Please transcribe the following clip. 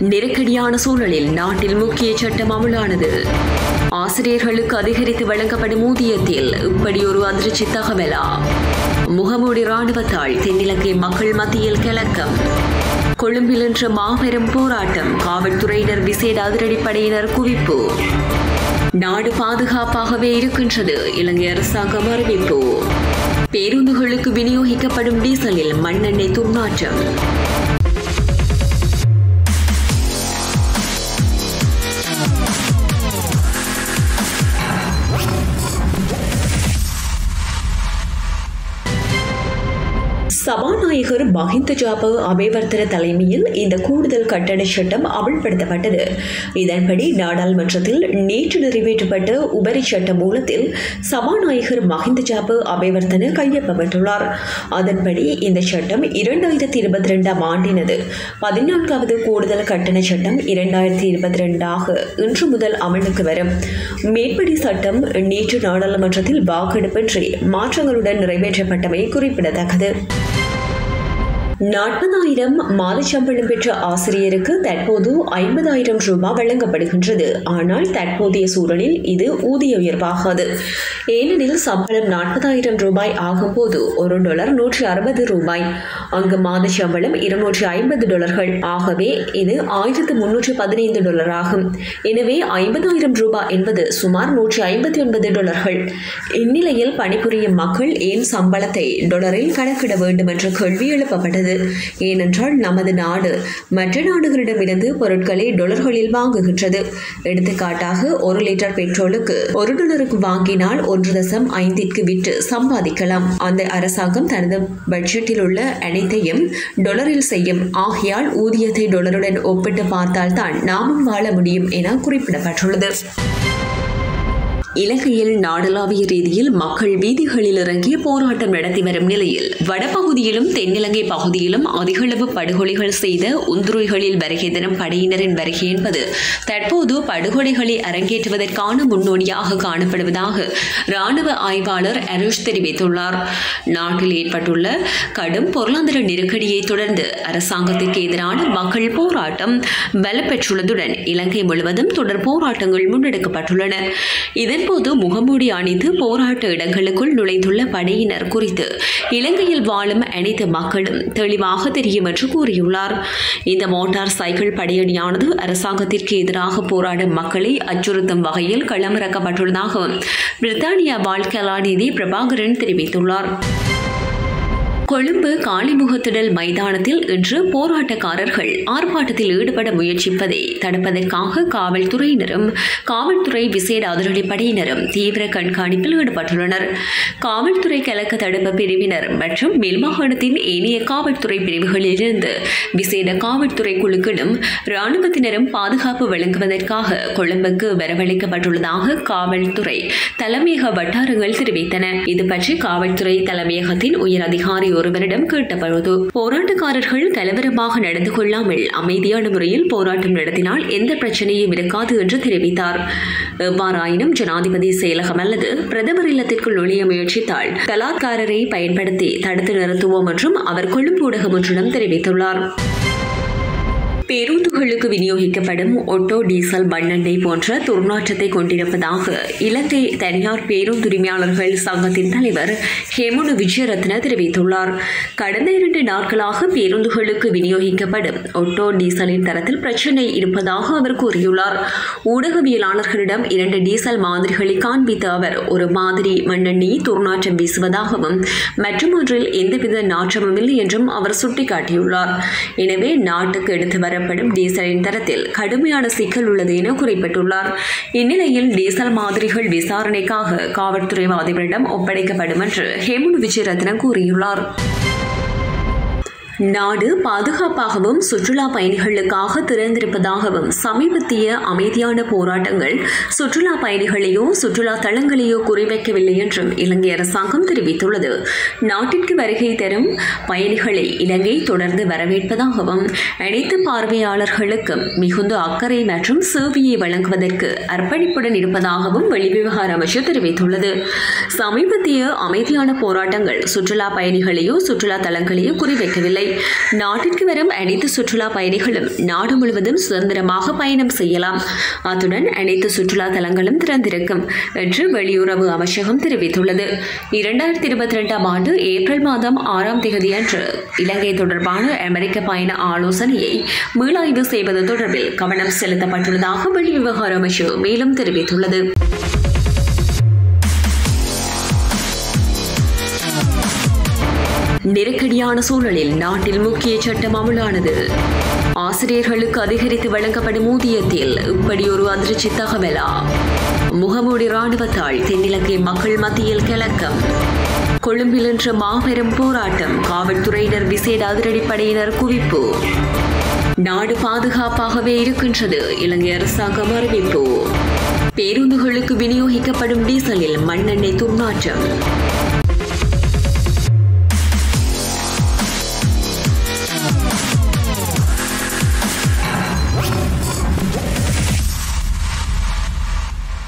நெருக்கடியான சூழலில் நாட்டில் முக்கிய சட்டம் அமலானது ஆசிரியர்களுக்கு அதிகரித்து வழங்கப்படும் ஊதியத்தில் இப்படி ஒரு அதிர்ச்சி தகவலா முகமூடி ராணுவத்தால் தென்னிலங்கை மக்கள் மத்தியில் கலக்கம் கொழும்பில் இன்று மாபெரும் போராட்டம் காவல்துறையினர் விசேட அதிரடிப்படையினர் குவிப்பு நாடு பாதுகாப்பாகவே இருக்கின்றது இலங்கை அரசாங்கம் அறிவிப்பு பேருந்துகளுக்கு விநியோகிக்கப்படும் டீசலில் மண்ணெண்ணெய் துர்நாற்றம் சபாநாயகர் மஹிந்த ஜாப அபேவர்த்தன தலைமையில் இந்த கூடுதல் கட்டண சட்டம் அமல்படுத்தப்பட்டது இதன்படி நாடாளுமன்றத்தில் நேற்று நிறைவேற்றப்பட்ட உபரி சட்ட மூலத்தில் சபாநாயகர் மஹிந்த ஜாப அபேவர்த்தன கையொப்பமிட்டுள்ளார் அதன்படி இந்த சட்டம் இரண்டாயிரத்தி இருபத்தி ரெண்டாம் ஆண்டினது பதினான்காவது கூடுதல் கட்டண சட்டம் இரண்டாயிரத்தி இருபத்தி ரெண்டாக இன்று முதல் அமலுக்கு வரும் மேற்படி சட்டம் நேற்று நாடாளுமன்றத்தில் வாக்கெடுப்பின்றி மாற்றங்களுடன் நிறைவேற்றப்பட்டமை குறிப்பிடத்தக்கது நாற்பதாயிரம் மாத சம்பளம் பெற்ற ஆசிரியருக்கு தற்போது ஐம்பதாயிரம் ரூபாய் வழங்கப்படுகின்றது ஆனால் தற்போதைய சூழலில் இது ஊதிய உயர்வாகாது ஏனெனில் சம்பளம் நாற்பதாயிரம் ரூபாய் ஆகும்போது ஒரு டாலர் நூற்றி அறுபது ரூபாய் அங்கு மாத சம்பளம் இருநூற்றி ஐம்பது டாலர்கள் ஆகவே இது ஆயிரத்து முன்னூற்றி பதினைந்து டாலர் ஆகும் எனவே ஐம்பதாயிரம் ரூபாய் என்பது சுமார் நூற்றி ஐம்பத்தி ஒன்பது டாலர்கள் இந்நிலையில் பணிபுரியும் மக்கள் ஏன் சம்பளத்தை டாலரில் கணக்கிட வேண்டும் என்ற கேள்வி எழுப்பப்பட்டது உள்ளது ஏனென்றால் நமது நாடு மற்ற நாடுகளிடமிருந்து பொருட்களை டொலர்களில் வாங்குகின்றது எடுத்துக்காட்டாக ஒரு லிட்டர் பெட்ரோலுக்கு ஒரு டாலருக்கு வாங்கினால் ஒன்று தசம் ஐந்திற்கு விற்று சம்பாதிக்கலாம் அந்த அரசாங்கம் தனது பட்ஜெட்டில் உள்ள அனைத்தையும் டொலரில் செய்யும் ஆகையால் ஊதியத்தை டொலருடன் ஒப்பிட்டு பார்த்தால் தான் நாமும் வாழ முடியும் என குறிப்பிடப்பட்டுள்ளது இலங்கையில் நாடளாவிய ரீதியில் மக்கள் வீதிகளில் இறங்கி போராட்டம் நடத்தி வரும் நிலையில் வடபகுதியிலும் தென்னிலங்கை பகுதியிலும் அதிகளவு படுகொலைகள் செய்த உந்துருய்களில் வருகை தரும் படையினரின் வருகை என்பது தற்போது படுகொலைகளை அரங்கேற்றுவதற்கான முன்னோடியாக காணப்படுவதாக ராணுவ ஆய்வாளர் அருஷ் தெரிவித்துள்ளார் நாட்டில் ஏற்பட்டுள்ள கடும் பொருளாதார நெருக்கடியை தொடர்ந்து அரசாங்கத்திற்கு எதிரான மக்கள் போராட்டம் பலப்பெற்றுள்ளதுடன் இலங்கை முழுவதும் தொடர் போராட்டங்கள் முன்னெடுக்கப்பட்டுள்ளன இதன் இதன்போது முகமூடி அணிந்து போராட்ட இடங்களுக்குள் நுழைந்துள்ள படையினர் குறித்து இலங்கையில் வாழும் அனைத்து மக்களும் தெளிவாக தெரியும் என்று கூறியுள்ளார் இந்த மோட்டார் சைக்கிள் படையணியானது அரசாங்கத்திற்கு எதிராக போராடும் மக்களை அச்சுறுத்தும் வகையில் களமிறக்கப்பட்டுள்ளதாகவும் பிரித்தானிய வாழ் கலாநிதி பிரபாகரன் தெரிவித்துள்ளார் கொழும்பு காளிமுகத்திடல் மைதானத்தில் இன்று போராட்டக்காரர்கள் ஆர்ப்பாட்டத்தில் ஈடுபட முயற்சிப்பதை தடுப்பதற்காக காவல்துறையினரும் காவல்துறை விசேட அதிரடிப்படையினரும் தீவிர கண்காணிப்பில் ஈடுபட்டுள்ளனர் காவல்துறை கலக்க தடுப்பு பிரிவினர் மற்றும் மேல்மாகாணத்தின் ஏனைய காவல்துறை பிரிவுகளிலிருந்து விசேட காவல்துறை குழுக்களும் இராணுவத்தினரும் பாதுகாப்பு வழங்குவதற்காக கொழும்புக்கு வரவழைக்கப்பட்டுள்ளதாக காவல்துறை தலைமையக வட்டாரங்கள் தெரிவித்தன இது பற்றி காவல்துறை தலைமையகத்தின் உயர் அதிகாரி ஒருவரிடம் கேட்டபொழுது போராட்டக்காரர்கள் கலவரமாக நடந்து கொள்ளாமல் அமைதியான முறையில் போராட்டம் நடத்தினால் எந்த பிரச்சனையும் இருக்காது என்று தெரிவித்தார் எவ்வாறாயினும் ஜனாதிபதி செயலகம் அல்லது பிரதமர் இல்லத்திற்குள் நுழைய முயற்சித்தால் பலாத்காரரை பயன்படுத்தி தடுத்து நிறுத்துவோம் என்றும் அவர் கொழும்பு ஊடகம் ஒன்றிடம் தெரிவித்துள்ளார் பேருந்துகளுக்கு விநியோகிக்கப்படும் ஒட்டோ டீசல் மண்ணெண்ணெய் போன்ற துர்நாற்றத்தை கொண்டிருப்பதாக இலங்கை தனியார் பேருந்துரிமையாளர்கள் சங்கத்தின் தலைவர் ஹேமுனு விஜயரத்ன தெரிவித்துள்ளார் கடந்த இரண்டு நாட்களாக பேருந்துகளுக்கு விநியோகிக்கப்படும் ஒட்டோ டீசலின் தரத்தில் பிரச்சினை இருப்பதாக அவர் கூறியுள்ளார் ஊடகவியலாளர்களிடம் இரண்டு டீசல் மாதிரிகளை காண்பித்த அவர் ஒரு மாதிரி மண்ணெண்ணெய் துர்நாற்றம் வீசுவதாகவும் மற்றொன்றில் எந்தவித நாற்றமும் இல்லை என்றும் அவர் சுட்டிக்காட்டியுள்ளார் எனவே நாட்டுக்கு எடுத்து வர வரப்படும் டீசலின் தரத்தில் கடுமையான சிக்கல் உள்ளது என குறிப்பிட்டுள்ளார் இந்நிலையில் டீசல் மாதிரிகள் விசாரணைக்காக காவல்துறை அதிபரிடம் ஒப்படைக்கப்படும் என்று ஹேமுன் விஜயரத்ன கூறியுள்ளார் நாடு பாதுகாப்பாகவும் சுற்றுலா பயணிகளுக்காக திறந்திருப்பதாகவும் சமீபத்திய அமைதியான போராட்டங்கள் சுற்றுலா பயணிகளையோ சுற்றுலா தளங்களையோ குறிவைக்கவில்லை என்றும் இலங்கை அரசாங்கம் தெரிவித்துள்ளது நாட்டிற்கு வருகை தரும் பயணிகளை இலங்கை தொடர்ந்து வரவேற்பதாகவும் அனைத்து பார்வையாளர்களுக்கும் மிகுந்த அக்கறை மற்றும் சேவையை வழங்குவதற்கு அர்ப்பணிப்புடன் இருப்பதாகவும் வெளிவிவகார அமைச்சர் தெரிவித்துள்ளது சமீபத்திய அமைதியான போராட்டங்கள் சுற்றுலா பயணிகளையோ சுற்றுலா தலங்களையோ குறிவைக்கவில்லை இல்லை நாட்டிற்கு வரும் அனைத்து சுற்றுலா பயணிகளும் நாடு முழுவதும் சுதந்திரமாக பயணம் செய்யலாம் அத்துடன் அனைத்து சுற்றுலா தலங்களும் திறந்திருக்கும் என்று வெளியுறவு அமைச்சகம் தெரிவித்துள்ளது இரண்டாயிரத்தி இருபத்தி ரெண்டாம் ஆண்டு ஏப்ரல் மாதம் ஆறாம் தேதியன்று இலங்கை தொடர்பான அமெரிக்க பயண ஆலோசனையை மீளாய்வு செய்வது தொடர்பில் கவனம் செலுத்தப்பட்டுள்ளதாக வெளிவிவகார அமைச்சு மேலும் தெரிவித்துள்ளது நெருக்கடியான சூழலில் நாட்டில் முக்கிய சட்டம் அமலானது ஆசிரியர்களுக்கு அதிகரித்து வழங்கப்படும் ஊதியத்தில் இப்படி ஒரு அதிர்ச்சி தகவலா முகமூடி ராணுவத்தால் தென்னிலங்கை மக்கள் மத்தியில் கலக்கம் கொழும்பில் இன்று மாபெரும் போராட்டம் காவல்துறையினர் விசேட அதிரடிப்படையினர் குவிப்பு நாடு பாதுகாப்பாகவே இருக்கின்றது இலங்கை அரசாங்கம் அறிவிப்பு பேருந்துகளுக்கு விநியோகிக்கப்படும் டீசலில் மண்ணெண்ணெய் துர்நாற்றம்